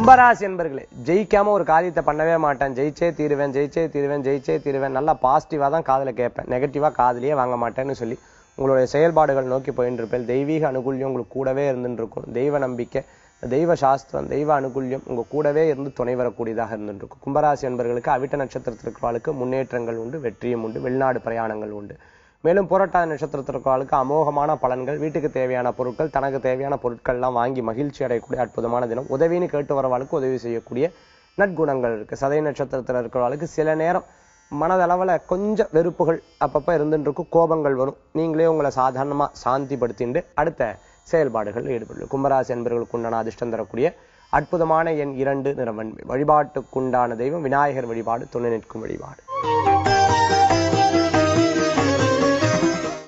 கும்பராசி என்பர்களே ஜெயிக்காம ஒரு காரியத்தை பண்ணவே மாட்டேன் ஜெயிச்சே தீருவேன் ஜெயிச்சே தீருவேன் ஜெயிச்சே தீருவேன் நல்லா பாசிட்டிவா தான் காதுல கேட்பேன் நெகட்டிவா காதுலயே வாங்க மாட்டேன்னு சொல்லி உங்களுடைய செயல்பாடுகள் நோக்கி போயிட்டு இருப்பேன் தெய்வீக அனுகூல்யம் உங்களுக்கு கூடவே இருந்துட்டு இருக்கும் தெய்வ நம்பிக்கை தெய்வ சாஸ்திரம் தெய்வ அனுகூல்யம் உங்க கூடவே இருந்து துணை வரக்கூடியதாக இருந்துட்டு இருக்கும் கும்பராசி என்பர்களுக்கு அவிட்ட நட்சத்திரத்திற்கு முன்னேற்றங்கள் உண்டு வெற்றியும் உண்டு வெளிநாடு பிரயாணங்கள் உண்டு மேலும் புரட்டாத நட்சத்திரத்திற்கு அமோகமான பலன்கள் வீட்டுக்கு தேவையான பொருட்கள் தனக்கு தேவையான பொருட்கள்லாம் வாங்கி மகிழ்ச்சி அடையக்கூடிய அற்புதமான தினம் உதவின்னு கேட்டு வரவாளுக்கு உதவி செய்யக்கூடிய நற்குணங்கள் இருக்கு சதய நட்சத்திரத்தில் இருக்கிறவளுக்கு சில நேரம் மனதளவுல கொஞ்சம் வெறுப்புகள் அப்பப்ப இருந்துட்டு இருக்கும் கோபங்கள் வரும் நீங்களே உங்களை சாதாரணமா சாந்திப்படுத்திண்டு அடுத்த செயல்பாடுகள் ஈடுபடும் கும்பராசி என்பவர்களுக்கு உண்டான அதிர்ஷ்டம் தரக்கூடிய அற்புதமான எண் இரண்டு நிறவன் வழிபாட்டுக்குண்டான தெய்வம் விநாயகர் வழிபாடு துணை நிற்கும் வழிபாடு